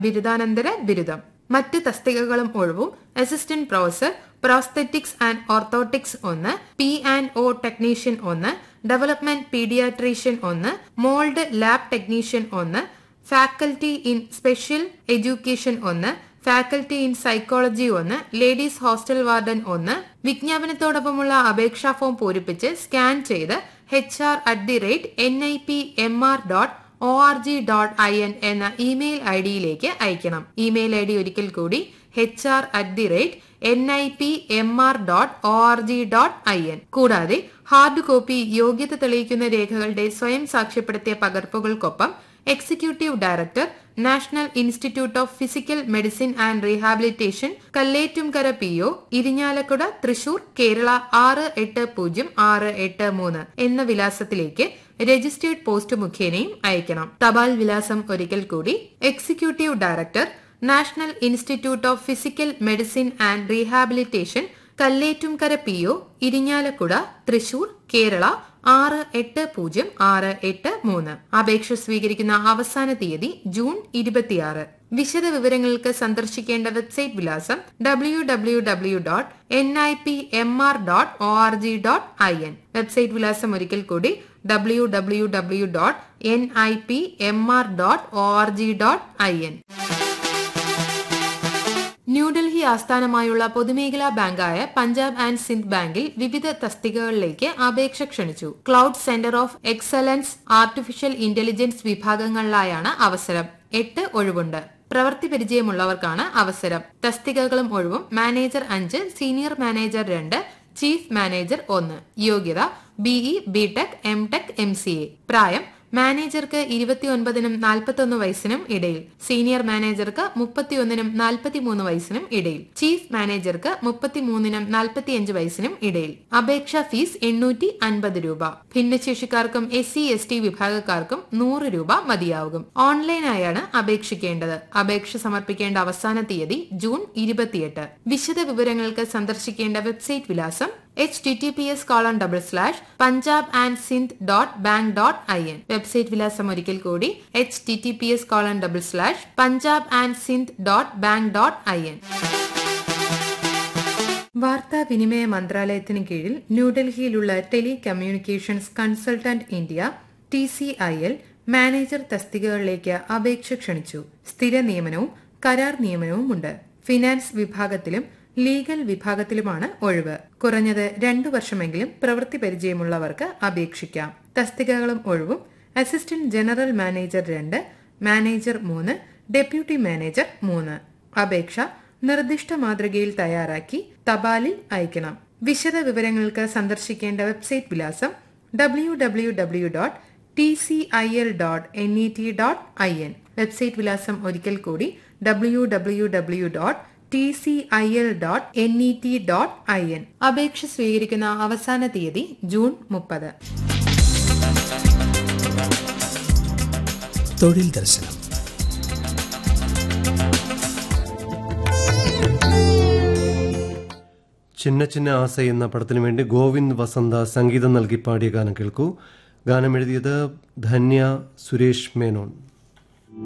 ബിരുദാനന്തര ബിരുദം മറ്റ് തസ്തികകളും ഒഴിവും assistant professor prosthetics and orthotics ഒന്ന് പി ആൻഡ് ഒ ടെക്നീഷ്യൻ ഒന്ന് ഡെവലപ്മെന്റ് പീഡിയാട്രീഷ്യൻ ഒന്ന് മോൾഡ് ലാബ് ടെക്നീഷ്യൻ ഒന്ന് ഫാക്കൽറ്റി ഇൻ സ്പെഷ്യൽ എഡ്യൂക്കേഷൻ ഒന്ന് ഫാക്കൽറ്റി ഇൻ സൈക്കോളജി ഒന്ന് ലേഡീസ് ഹോസ്റ്റൽ വാർഡൻ ഒന്ന് വിജ്ഞാപനത്തോടൊപ്പമുള്ള അപേക്ഷാ ഫോം പൂരിപ്പിച്ച് സ്കാൻ ചെയ്ത് H R at the rate N I P M R dot O R G dot I N എന്ന email I ഡിയിലേക്ക് അയക്കണം ഇമെയിൽ ഐ ഡി ഒരിക്കൽ കൂടി H R at the rate N I P M R dot O R G dot I N കൂടാതെ hard copy യോഗ്യത തെളിയിക്കുന്ന രേഖകളുടെ സ്വയം സാക്ഷ്യപ്പെടുത്തിയ പകർപ്പുകൾക്കൊപ്പം executive director national institute of physical medicine and rehabilitation Kallettumkara P O Irinjalakuda Thrissur Kerala ആറ് എട്ട് പൂജ്യം ആറ് എട്ട് മൂന്ന് എന്ന വിലാസത്തിലേക്ക് രജിസ്റ്റേർഡ് പോസ്റ്റ് മുഖേനയും അയക്കണം തപാൽ വിലാസം ഒരിക്കൽ കൂടി executive director national institute of physical medicine and rehabilitation Kallettumkara P O Irinjalakuda Thrissur Kerala ആറ് എട്ട് പൂജ്യം ആറ് എട്ട് മൂന്ന് അപേക്ഷ സ്വീകരിക്കുന്ന അവസാന തീയതി ജൂൺ ഇരുപത്തിയാറ് വിശദ വിവരങ്ങൾക്ക് സന്ദർശിക്കേണ്ട വെബ്സൈറ്റ് വിലാസം W W W dot N I P M R dot O R G dot I N website വിലാസം ഒരിക്കൽ കൂടി W W W dot N I P M R dot O R G dot I N New Delhi ആസ്ഥാനമായുള്ള പൊതുമേഖലാ ബാങ്കായ Punjab and Sindh ബാങ്കിൽ വിവിധ തസ്തികകളിലേക്ക് അപേക്ഷ ക്ഷണിച്ചു cloud centre of excellence artificial intelligence വിഭാഗങ്ങളിലായാണ് അവസരം എട്ട് ഒഴിവുണ്ട് പ്രവൃത്തി പരിചയമുള്ളവർക്കാണ് അവസരം തസ്തികകളും ഒഴിവും മാനേജർ അഞ്ച് സീനിയർ മാനേജർ രണ്ട് ചീഫ് മാനേജർ ഒന്ന് യോഗ്യത BE BTech M tech M C A പ്രായം മാനേജർക്ക് ഇരുപത്തിയൊൻപതിനും നാൽപ്പത്തൊന്ന് വയസ്സിനും ഇടയിൽ സീനിയർ മാനേജർക്ക് മുപ്പത്തിയൊന്നിനും നാൽപ്പത്തിമൂന്ന് വയസ്സിനും ഇടയിൽ ചീഫ് മാനേജർക്ക് മുപ്പത്തിമൂന്നിനും നാൽപ്പത്തിയഞ്ച് വയസ്സിനും ഇടയിൽ അപേക്ഷാ ഫീസ് എണ്ണൂറ്റി അൻപത് രൂപ ഭിന്നശേഷിക്കാർക്കും എസ് സി എസ് ടി വിഭാഗക്കാർക്കും നൂറ് രൂപ മതിയാകും ഓൺലൈനായാണ് അപേക്ഷിക്കേണ്ടത് അപേക്ഷ സമർപ്പിക്കേണ്ട അവസാന തീയതി ജൂൺ ഇരുപത്തിയെട്ട് വിശദ വിവരങ്ങൾക്ക് സന്ദർശിക്കേണ്ട വെബ്സൈറ്റ് വിലാസം H T T P S colon double slash Punjab and Sindh dot bank dot I N website വിലാസം ഒരിക്കൽ കൂടി H T T P S colon double slash Punjab and Sindh dot bank dot I N വാർത്താവിനിമയ മന്ത്രാലയത്തിന് കീഴിൽ ന്യൂഡൽഹിയിലുള്ള telecommunications consultant India T C I L manager തസ്തികകളിലേക്ക് അപേക്ഷ ക്ഷണിച്ചു സ്ഥിര നിയമനവും കരാർ നിയമനവുമുണ്ട് ഫിനാൻസ് വിഭാഗത്തിലും ലീഗൽ വിഭാഗത്തിലുമാണ് ഒഴിവ് കുറഞ്ഞത് രണ്ടു വർഷമെങ്കിലും പ്രവൃത്തി പരിചയമുള്ളവർക്ക് അപേക്ഷിക്കാം തസ്തികകളും ഒഴിവും അസിസ്റ്റന്റ് ജനറൽ മാനേജർ രണ്ട് മാനേജർ മൂന്ന് ഡെപ്യൂട്ടി മാനേജർ മൂന്ന് അപേക്ഷ നിർദ്ദിഷ്ട മാതൃകയിൽ തയ്യാറാക്കി തപാലിൽ അയക്കണം വിശദ വിവരങ്ങൾക്ക് സന്ദർശിക്കേണ്ട വെബ്സൈറ്റ് വിലാസം W W W dot T C I L dot N E T dot I N website വിലാസം ഒരിക്കൽ കൂടി W W W dot T C I L dot N E T dot I N അപേക്ഷ സ്വീകരിക്കുന്ന അവസാന തീയതി June മുപ്പത് തൊഴിൽ ദർശനം ചിന്ന ചിന്ന ആസ എന്ന പടത്തിനു വേണ്ടി ഗോവിന്ദ് വസന്ത സംഗീതം നൽകി പാടിയ ഗാനം കേൾക്കൂ ഗാനം എഴുതിയത് ധന്യ സുരേഷ് മേനോൻ